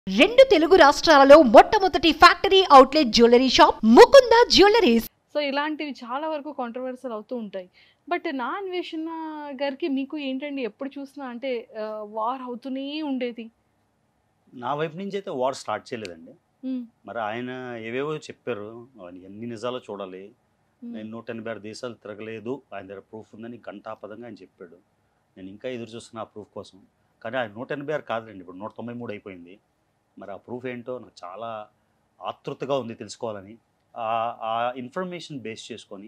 రెండు తెలుగు రాష్ట్రాలలో మొట్టమొదటి factory outlet jewellery shop Mukunda jewelleries so ఇలాంటివి చాలా వరకు కాంట్రవర్సల్ అవుతూ ఉంటాయి బట్ నా అన్వేషణ గారికి మీకు ఏంటండి ఎప్పుడు చూసినా అంటే వార్ అవుతూనే ఉండేది నా వైపు నుంచి అయితే వార్ స్టార్ట్ చేయలేదండి మ్మ్. మరి ఆయన ఏవేవో చెప్పారు అవన్నీ ఎన్ని నిజాలు చూడాలి మ్మ్. నేను నూట ఎనభై ఆరు దేశాలు తిరగలేదు ఆయన దగ్గర ప్రూఫ్ ఉందని గంటాపదంగా ఆయన చెప్పాడు నేను ఇంకా ఎదురు చూస్తున్నా ఆ ప్రూఫ్ కోసం కానీ ఆ నూట ఎనభై ఆరు కాదండి ఇప్పుడు నూట తొంభై మూడు అయిపోయింది మరి ఆ ప్రూఫ్ ఏంటో నాకు చాలా ఆతృతగా ఉంది తెలుసుకోవాలని ఆ- ఆ ఇన్ఫర్మేషన్ బేస్ చేసుకొని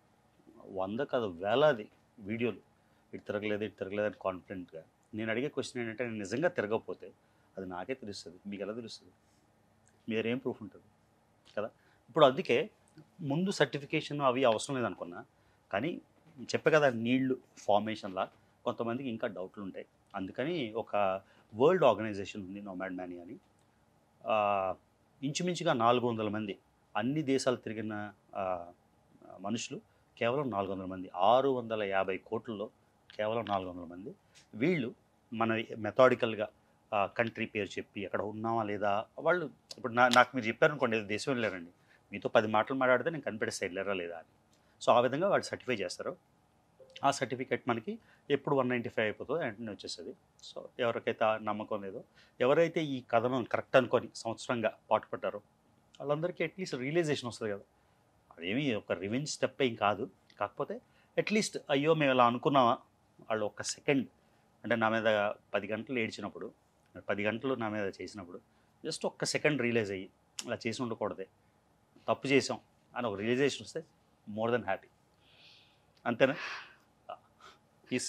వంద కాదు వేలాది వీడియోలు ఇటు తిరగలేదు ఇటు తిరగలేదు అని కాన్ఫిడెంట్గా నేను అడిగే క్వశ్చన్ ఏంటంటే నేను నిజంగా తిరగకపోతే అది నాకే తెలుస్తుంది మీకు ఎలా తెలుస్తుంది మీరేం ప్రూఫ్ ఉంటుంది కదా ఇప్పుడు అందుకే ముందు సర్టిఫికేషన్ అవి అవసరం లేదనుకున్నా కానీ చెప్పే కదా నీళ్లు ఫార్మేషన్లా కొంతమందికి ఇంకా డౌట్లు ఉంటాయి అందుకని ఒక వరల్డ్ ఆర్గనైజేషన్ ఉంది నోమాడ్ మ్యానీ అని ఆ, ఇంచుమించుగా నాలుగు వందల మంది అన్ని దేశాలు తిరిగిన ఆ, మనుషులు కేవలం నాలుగు వందల మంది ఆరు వందల యాభై కోట్లలో కేవలం నాలుగు వందల మంది వీళ్ళు మన మెథాడికల్గా కంట్రీ పేరు చెప్పి అక్కడ ఉన్నామా లేదా వాళ్ళు ఇప్పుడు నా నాకు మీరు చెప్పారనుకోండి "ఏదో దేశం వెళ్ళారండి మీతో పది మాటలు మాట్లాడితే నేను కనిపెట్టేస్తే వెళ్ళారా లేదా అని సో ఆ విధంగా వాళ్ళు సర్టిఫై చేస్తారు ఆ సర్టిఫికేట్ మనకి ఎప్పుడు వన్ నైంటీ ఫైవ్ అయిపోతుందో వెంటనే వచ్చేస్తుంది సో ఎవరికైతే ఆ నమ్మకం లేదో ఎవరైతే ఈ కథను కరెక్ట్ అనుకొని సంవత్సరంగా పాటుపడ్డారో వాళ్ళందరికీ అట్లీస్ట్ రియలైజేషన్ వస్తుంది కదా అదేమి ఒక రివెంజ్ స్టెప్ ఏం కాదు కాకపోతే అట్లీస్ట్ అయ్యో మేము ఇలా అనుకున్నామా వాళ్ళు ఒక సెకండ్ అంటే నా మీద పది గంటలు ఏడ్చినప్పుడు పది గంటలు నా మీద చేసినప్పుడు జస్ట్ ఒక్క సెకండ్ రియలైజ్ అయ్యి అలా చేసి ఉండకూడదే తప్పు చేసాం అని ఒక రియలైజేషన్ వస్తే మోర్ దెన్ హ్యాపీ అంతేనా ప్లీజ్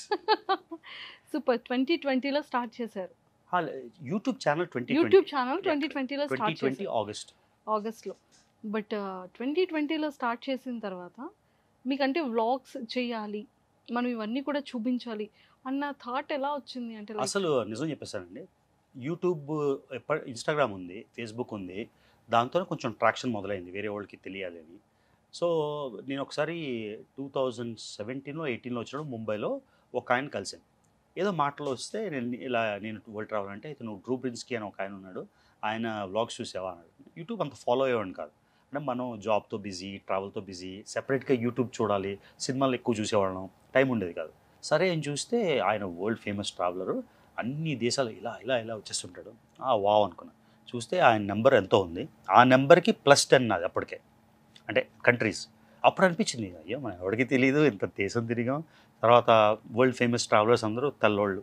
సూపర్ ట్వంటీ ట్వంటీలో స్టార్ట్ చేశారు YouTube channel twenty YouTube channel twenty ట్వంటీలో ట్వంటీ స్టార్ట్ ట్వంటీ చేశారు ఆగస్ట్ ఆగస్ట్లో బట్ ట్వంటీ ట్వంటీలో స్టార్ట్ చేసిన తర్వాత మీకంటే వ్లాగ్స్ చేయాలి మనం ఇవన్నీ కూడా చూపించాలి అన్న థాట్ ఎలా వచ్చింది అంటే like- అసలు నిజం చెప్పేసానండి యూట్యూబ్ ఎప్ప ఇన్స్టాగ్రామ్ ఉంది ఫేస్బుక్ ఉంది దాంతోనే కొంచెం ట్రాక్షన్ మొదలైంది వేరే వాళ్ళకి తెలియాలి అని సో నేను ఒకసారి టూ థౌజండ్ సెవెంటీన్లో ఎయిటీన్లో వచ్చినప్పుడు ముంబైలో ఒక ఆయన కలిసాను ఏదో మాటలు వస్తే నేను ఇలా నేను వరల్డ్ ట్రావెల్ అంటే ఇతను డ్రూ బ్రిన్స్కి అని ఒక ఆయన ఉన్నాడు ఆయన వ్లాగ్స్ చూసావా అన్నాడు యూట్యూబ్ అంత ఫాలో అయ్యేవాడిని కాదు అంటే మనం జాబ్తో బిజీ ట్రావెల్తో బిజీ సెపరేట్గా యూట్యూబ్ చూడాలి సినిమాలు ఎక్కువ చూసేవాళ్ళం టైం ఉండేది కాదు సరే అని చూస్తే ఆయన వరల్డ్ ఫేమస్ ట్రావెలరు అన్ని దేశాలు ఇలా ఇలా ఇలా వచ్చేస్తుంటాడు ఆ వావ్ అనుకున్నా చూస్తే ఆయన నెంబర్ ఎంతో ఉంది ఆ నెంబర్కి ప్లస్ టెన్ అది అప్పటికే అంటే కంట్రీస్ అప్పుడు అనిపించింది అయ్యో మనం ఎవరికి తెలియదు ఇంత దేశం తిరిగాం తర్వాత వరల్డ్ ఫేమస్ ట్రావెలర్స్ అందరూ తెల్లోళ్ళు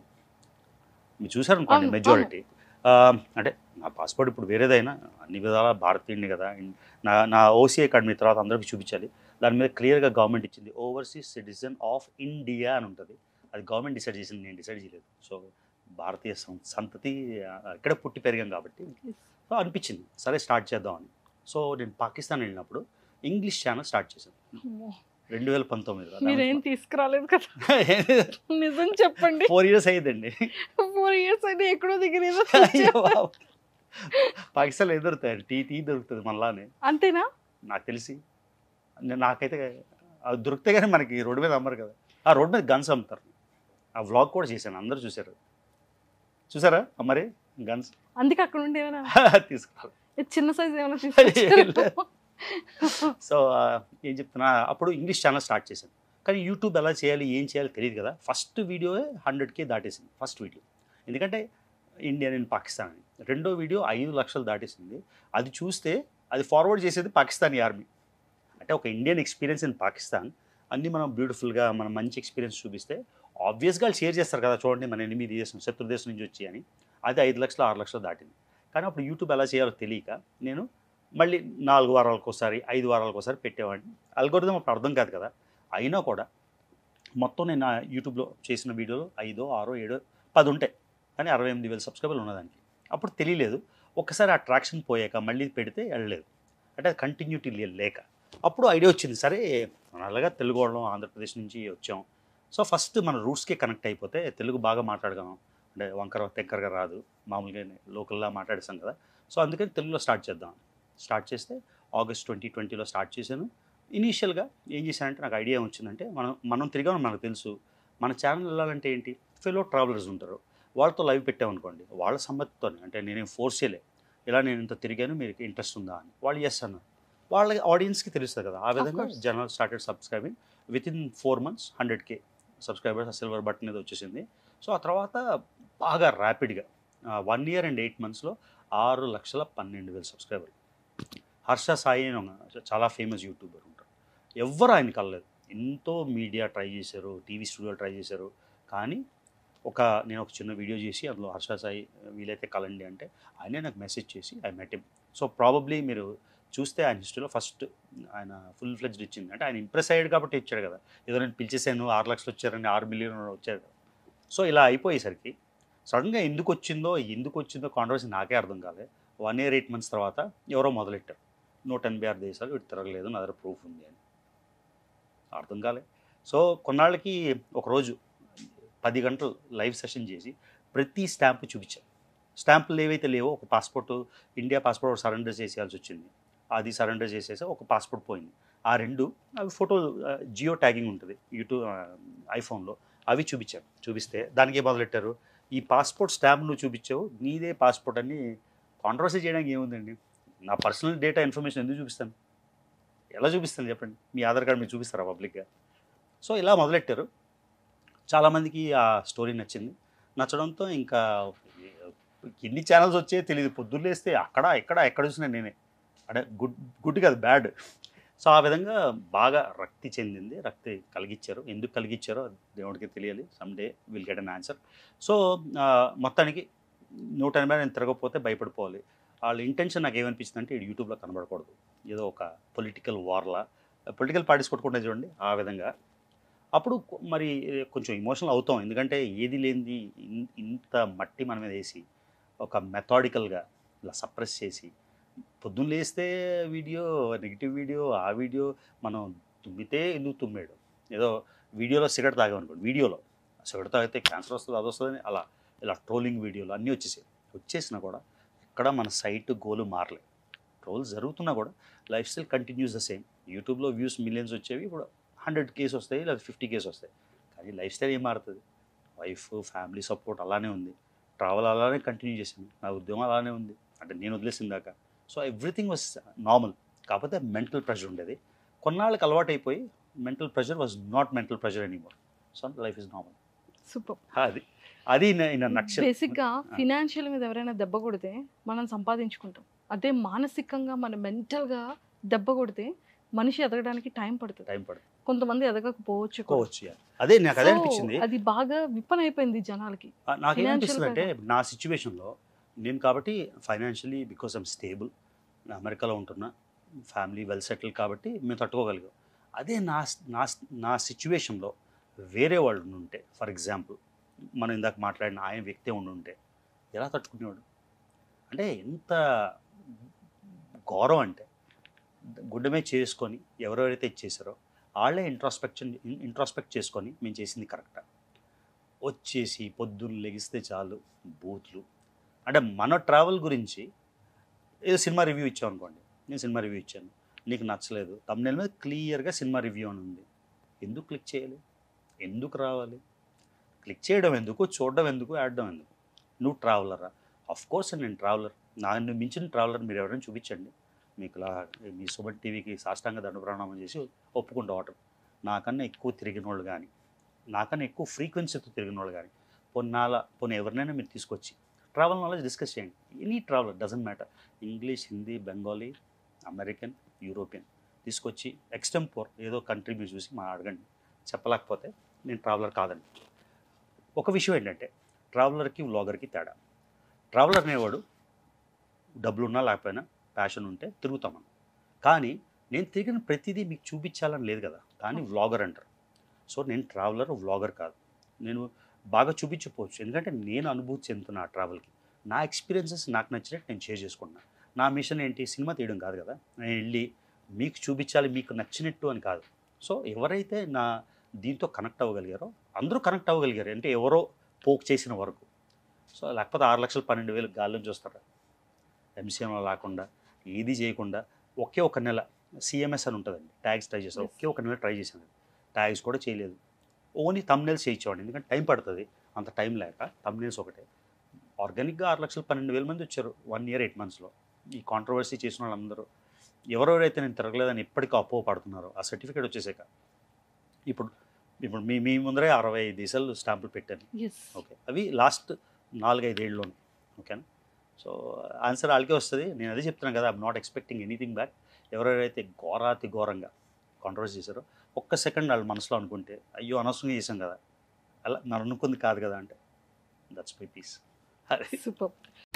మీరు చూసారు అనుకోండి అవును, మెజారిటీ అంటే నా పాస్పోర్ట్ ఇప్పుడు వేరేదైనా అన్ని విధాల భారతీయుడిని కదా ఇన్- నా నా ఓసీఐ కార్డ్ మీ తర్వాత అందరికీ చూపించాలి దాని మీద క్లియర్గా గవర్నమెంట్ ఇచ్చింది ఓవర్సీస్ సిటిజన్ ఆఫ్ ఇండియా అని ఉంటుంది అది గవర్నమెంట్ డిసైడ్ చేసింది నేను డిసైడ్ చేయలేదు సో భారతీయ సం- సంతతి ఆ, ఇక్కడ పుట్టి పెరిగాం కాబట్టి Yes. సో అనిపించింది సరే స్టార్ట్ చేద్దామని సో నేను పాకిస్తాన్ వెళ్ళినప్పుడు ఇంగ్లీష్ ఛానల్ స్టార్ట్ చేశాను అమ్మో, రెండు వేల పంతొమ్మిదిలో మీరేం తీసుకురాలేదు కదా నిజం చెప్పండి ఫోర్ ఇయర్స్ అయ్యిందండి ఫోర్ ఇయర్స్ అయితే ఎక్కడో దగ్గర ఏదో అయ్యో బాబు. పాకిస్తాన్లో ఏం దొరుకుతాయి టీ టీ దొరుకుతుంది మళ్ళానే అంతేనా నాకు తెలిసి నేను నాకైతే అది దొరికితే కానీ మనకి రోడ్డు మీద అమ్మరు కదా ఆ రోడ్డు మీద గన్స్ అమ్ముతారు ఆ వ్లాగ్ కూడా చేశాను అందరూ చూశారు చూసారా మరి గన్స్ అందుకే అక్కడ ఉండి ఏమైనా తీసుకున్నారు ఇది చిన్న సైజ్ ఏమైనా తీసుకొచ్చారా? సో ఆ, ఏం చెప్తున్నా అప్పుడు ఇంగ్లీష్ ఛానల్ స్టార్ట్ చేశాను కానీ యూట్యూబ్ ఎలా చేయాలి ఏం చేయాలి తెలియదు కదా ఫస్ట్ వీడియో హండ్రెడ్కే దాటేసింది ఫస్ట్ వీడియో ఎందుకంటే ఇండియా నేను పాకిస్తాన్ అని రెండో వీడియో ఐదు లక్షలు దాటేసింది అది చూస్తే అది ఫార్వర్డ్ చేసేది పాకిస్తానీ ఆర్మీ అంటే ఒక ఇండియన్ ఎక్స్పీరియన్స్ ఇన్ పాకిస్తాన్ అన్నీ మనం బ్యూటిఫుల్గా మనం మంచి ఎక్స్పీరియన్స్ చూపిస్తే ఆబ్వియస్గా వాళ్ళు షేర్ చేస్తారు కదా చూడండి మన ఎనిమిది దేశం శత్రు దేశం నుంచి వచ్చి అని అది ఐదు లక్షలు ఆరు లక్షలు దాటింది కానీ అప్పుడు యూట్యూబ్ ఎలా చేయాలో తెలియక నేను మళ్ళీ నాలుగు వారాలకు ఒకసారి ఐదు వారాలకు ఒకసారి పెట్టేవాడిని అల్గోరిథం అప్పుడు అర్థం కాదు కదా అయినా కూడా మొత్తం నేను నా యూట్యూబ్లో చేసిన వీడియోలు ఐదో ఆరో ఏడో పది ఉంటాయి కానీ అరవై ఎనిమిది వేల సబ్స్క్రైబర్లు ఉన్నదానికి అప్పుడు తెలియలేదు ఒక్కసారి ఆ ట్రాక్షన్ పోయాక మళ్ళీ పెడితే వెళ్ళలేదు అంటే కంటిన్యూటీ లేక అప్పుడు ఐడియా వచ్చింది సరే మన అలాగా తెలుగు వాళ్ళం ఆంధ్రప్రదేశ్ నుంచి వచ్చాం సో ఫస్ట్ మన రూట్స్కే కనెక్ట్ అయిపోతే తెలుగు బాగా మాట్లాడగలం అంటే వంకర తెక్కరగా రాదు మామూలుగా లోకల్లా మాట్లాడేసాం కదా సో అందుకని తెలుగులో స్టార్ట్ చేద్దాం స్టార్ట్ చేస్తే ఆగస్ట్ ట్వంటీ ట్వంటీలో స్టార్ట్ చేశాను ఇనీషియల్గా ఏం చేశానంటే నాకు ఐడియా వచ్చిందంటే మనం మనం తిరిగామని మనకు తెలుసు మన ఛానల్ వెళ్ళాలంటే ఏంటి ఫెలో ట్రావెలర్స్ ఉంటారు వాళ్ళతో లైవ్ పెట్టామనుకోండి వాళ్ళ సమ్మతితోనే అంటే నేనేం ఫోర్స్ చేయలే ఇలా నేను ఇంత తిరిగాను మీకు ఇంట్రెస్ట్ ఉందా అని వాళ్ళు ఎస్ అన్నారు వాళ్ళ ఆడియన్స్కి తెలుస్తుంది కదా ఆ విధంగా course. జనాలు started subscribing with in four months hundred K subscribers silver button మీద వచ్చేసింది సో ఆ తర్వాత బాగా ర్యాపిడ్గా వన్ ఇయర్ అండ్ ఎయిట్ మంత్స్లో ఆరు లక్షల పన్నెండు వేల సబ్స్క్రైబర్లు హర్ష సాయి అని ఒక చాలా ఫేమస్ యూట్యూబర్ ఉంటారు ఎవ్వరు ఆయన కలలేదు ఎంతో మీడియా ట్రై చేశారు టీవీ స్టూడియోలు ట్రై చేశారు కానీ ఒక నేను ఒక చిన్న వీడియో చేసి అందులో హర్ష సాయి వీలైతే కలండి అంటే ఆయనే నాకు మెసేజ్ చేసి I met him so probably మీరు చూస్తే ఆయన హిస్టరీలో ఫస్ట్ ఆయన ఫుల్ ఫ్లెజ్డ్ ఇచ్చింది అంటే ఆయన ఇంప్రెస్ అయ్యాడు కాబట్టి ఇచ్చాడు కదా ఏదో నేను పిలిచేసాను ఆరు లక్షలు వచ్చారని ఆరు మిలియన్ వచ్చారు కదా సో ఇలా అయిపోయేసరికి సడన్గా ఎందుకు వచ్చిందో ఎందుకు వచ్చిందో కాంట్రవర్సీ నాకే అర్థం కాలే వన్ ఇయర్ ఎయిట్ మంత్స్ తర్వాత ఎవరో మొదలెట్టారు నూట ఎనభై ఆరు దేశాలు వీటి తిరగలేదు నా దగ్గర ప్రూఫ్ ఉంది అని అర్థం కాలే సో కొన్నాళ్ళకి ఒకరోజు పది గంటలు లైవ్ సెషన్ చేసి ప్రతి స్టాంపు చూపించాను స్టాంపులు ఏవైతే లేవో ఒక పాస్పోర్ట్ ఇండియా పాస్పోర్ట్ సరెండర్ చేసేయాల్సి వచ్చింది అది సరెండర్ చేసేసి ఒక పాస్పోర్ట్ పోయింది ఆ రెండు అవి ఫోటో జియో ట్యాగింగ్ ఉంటుంది యూట్యూబ్ ఐఫోన్లో అవి చూపించారు చూపిస్తే దానికి ఏం మొదలెట్టారు ఈ పాస్పోర్ట్ స్టాంప్ నువ్వు చూపించావు నీదే పాస్పోర్ట్ అని కాంట్రవర్సీ చేయడానికి ఏముందండి నా పర్సనల్ డేటా ఇన్ఫర్మేషన్ ఎందుకు చూపిస్తాను ఎలా చూపిస్తాను చెప్పండి మీ ఆధార్ కార్డు మీరు చూపిస్తారా పబ్లిక్గా సో ఇలా మొదలెట్టారు చాలామందికి ఆ స్టోరీ నచ్చింది నచ్చడంతో ఇంకా ఎన్ని ఛానల్స్ వచ్చాయో తెలియదు పొద్దున్న లేస్తే అక్కడ ఎక్కడ ఎక్కడ చూసినా నేనే అంటే గుడ్ గుడ్ కాదు బ్యాడ్ సో ఆ విధంగా బాగా రక్తి చెందింది రక్తి కలిగించారు ఎందుకు కలిగించారో దేవుడికి తెలియాలి some day will get an answer so ఆ, మొత్తానికి నూట ఎనభై నేను తిరగకపోతే భయపడిపోవాలి వాళ్ళ ఇంటెన్షన్ నాకు ఏమనిపించింది అంటే ఇది యూట్యూబ్లో కనబడకూడదు ఏదో ఒక పొలిటికల్ వార్లా పొలిటికల్ పార్టీస్ కొట్టుకుంటే చూడండి ఆ విధంగా అప్పుడు కొ- మరి కొంచెం ఇమోషనల్ అవుతాం ఎందుకంటే ఏది లేనిది ఇన్- ఇంత మట్టి మన మీద వేసి ఒక మెథాడికల్గా ఇలా సప్రెస్ చేసి పొద్దున్న లేస్తే వీడియో నెగిటివ్ వీడియో ఆ వీడియో మనం తుమ్మితే ఎందుకు తుమ్మాడు ఏదో వీడియోలో సిగరెట్ తాగామనుకోండి వీడియోలో సిగరెట్ తాగితే క్యాన్సర్ వస్తుంది అది వస్తుంది అలా ఇలా ట్రోలింగ్ వీడియోలు అన్నీ వచ్చేసాయి వచ్చేసినా కూడా ఎక్కడ మన సైట్ గోలు మారలేదు ట్రోల్స్ జరుగుతున్నా కూడా lifestyle continues the same యూట్యూబ్లో వ్యూస్ మిలియన్స్ వచ్చేవి ఇప్పుడు హండ్రెడ్ కేస్ వస్తాయి లేదా ఫిఫ్టీ కేస్ వస్తాయి కానీ లైఫ్ స్టైల్ ఏం మారుతుంది వైఫ్ ఫ్యామిలీ సపోర్ట్ అలానే ఉంది ట్రావెల్ అలానే కంటిన్యూ చేశాను నా ఉద్యోగం అలానే ఉంది అంటే నేను వదిలేసిన దాకా సో ఎవ్రీథింగ్ వాజ్ నార్మల్ కాకపోతే మెంటల్ ప్రెషర్ ఉండేది కొన్నాళ్ళకి అలవాటు అయిపోయి mental pressure was not mental pressure anymore so life is normal super అది అది ఇన్ నక్ష బేసిక్ గా ఫినాన్షియల్ మీద ఎవరైనా దెబ్బ కొడితే మనం సంపాదించుకుంటాం అదే మానసికంగా మన మెంటల్ గా దెబ్బ కొడితే మనిషి ఎదగడానికి టైం పడుతుంది టైం పడుతుంది కొంతమంది ఎదగకపోవచ్చు కూడా. కోవచ్చు yeah. అదే నాకు అదే So, అనిపించింది అది బాగా విప్పనైపోయింది జనాలకి ఆ, నాకేమనిపిస్తుంది Financial అంటే నా సిచ్యువేషన్లో నేను కాబట్టి ఫైనాన్షియలీ బికాస్ ఐమ్ స్టేబుల్ నేను అమెరికాలో ఉంటున్నా ఫ్యామిలీ వెల్ సెటిల్ కాబట్టి మేము తట్టుకోగలిగాం అదే నా నా నా సిచ్యువేషన్లో వేరే వాళ్ళు ఉంటే ఫర్ ఎగ్జాంపుల్ మనం ఇందాక మాట్లాడిన ఆయన వ్యక్తి ఉండి ఉంటే ఎలా తట్టుకునేవాడు అంటే ఎంత గౌరవం అంటే గుడ్డమే చేసుకొని ఎవరెవరైతే ఇచ్చేసారో వాళ్ళే ఇంట్రాస్పెక్షన్ ఇంట్రాస్పెక్ట్ చేసుకొని మేము చేసింది కరెక్టా వచ్చేసి పొద్దున్న లెగిస్తే చాలు బూత్లు అంటే మన ట్రావెల్ గురించి ఏదో సినిమా రివ్యూ ఇచ్చాం అనుకోండి నేను సినిమా రివ్యూ ఇచ్చాను నీకు నచ్చలేదు తమిళ మీద క్లియర్గా సినిమా రివ్యూ అని ఉంది ఎందుకు క్లిక్ చేయాలి ఎందుకు రావాలి క్లిక్ చేయడం ఎందుకు చూడడం ఎందుకు ఆడడం ఎందుకు నువ్వు ట్రావెలరా అఫ్ కోర్స్ నేను ట్రావెలర్ నన్ను మించిన ట్రావెలర్ మీరు ఎవరైనా చూపించండి మీకు లా మీ సుమన్ టీవీకి సాష్టాంగ దండ ప్రణామం చేసి ఒప్పుకుంటా ఆర్డర్ నాకన్నా ఎక్కువ తిరిగిన వాళ్ళు కానీ నాకన్నా ఎక్కువ ఫ్రీక్వెన్సీతో తిరిగిన వాళ్ళు కానీ పొన్నాల పొన్న ఎవరినైనా మీరు తీసుకొచ్చి ట్రావెల్ నాలెడ్జ్ డిస్కస్ చేయండి any traveller doesn't matter English Hindi Bengali American European తీసుకొచ్చి ఎక్స్టెంపోర్ ఏదో కంట్రీ మీరు చూసి మా అడగండి చెప్పలేకపోతే నేను ట్రావెలర్ కాదండి ఒక విషయం ఏంటంటే ట్రావెలర్కి వ్లాగర్కి తేడా ట్రావెలర్ అనేవాడు డబ్బులున్నా లేకపోయినా ప్యాషన్ ఉంటే తిరుగుతాం మనం కానీ నేను తిరిగిన ప్రతిదీ మీకు చూపించాలని లేదు కదా కానీ వ్లాగర్ అంటారు సో నేను ట్రావెలర్ వ్లాగర్ కాదు నేను బాగా చూపించకపోవచ్చు ఎందుకంటే నేను అనుభూతి చెందుతున్నా ఆ ట్రావెల్కి నా ఎక్స్పీరియన్సెస్ నాకు నచ్చినట్టు నేను షేర్ చేసుకుంటున్నా నా మిషన్ ఏంటి సినిమా తీయడం కాదు కదా నేను వెళ్ళి మీకు చూపించాలి మీకు నచ్చినట్టు అని కాదు సో ఎవరైతే నా దీంతో కనెక్ట్ అవ్వగలిగారో అందరూ కనెక్ట్ అవ్వగలిగారు అంటే ఎవరో పోక్ చేసిన వరకు సో లేకపోతే ఆరు లక్షలు పన్నెండు వేలు గాలి నుంచి వస్తారా ఎంసీఎంలో లేకుండా ఏది చేయకుండా ఒకే ఒక నెల సిఎంఎస్ అని ఉంటుందండి ట్యాగ్స్ ట్రై చేస్తారు ఒకే ఒక నెల ట్రై చేశాను ట్యాగ్స్ కూడా చేయలేదు ఓన్లీ తమ్నెల్స్ చేయించేవాడిని ఎందుకంటే టైం పడుతుంది అంత టైం లేక తమ్నెల్స్ ఒకటే ఆర్గానిక్గా ఆరు లక్షలు పన్నెండు వేల మంది వచ్చారు వన్ ఇయర్ ఎయిట్ మంత్స్లో ఈ కాంట్రవర్సీ చేసిన వాళ్ళందరూ ఎవరెవరైతే నేను తిరగలేదని ఎప్పటికీ అప్పో పడుతున్నారో ఆ సర్టిఫికేట్ వచ్చేసాక ఇప్పుడు ఇప్పుడు మీ మీ ముందరే అరవై దేశాలు స్టాంపులు పెట్టాను ఎస్ ఓకే అవి లాస్ట్ నాలుగైదేళ్ళలోనే ఓకేనా సో ఆన్సర్ వాళ్ళకే వస్తుంది నేను అదే చెప్తున్నాను కదా I'm not expecting anything back ఎవరెవరైతే ఘోరాతి ఘోరంగా కాంట్రవర్సీ చేశారో ఒక్క సెకండ్ వాళ్ళ మనసులో అనుకుంటే అయ్యో అనవసరంగా చేసాం కదా అలా మనం అనుకుంది కాదు కదా అంటే దట్స్ మై పీస్ సూపర్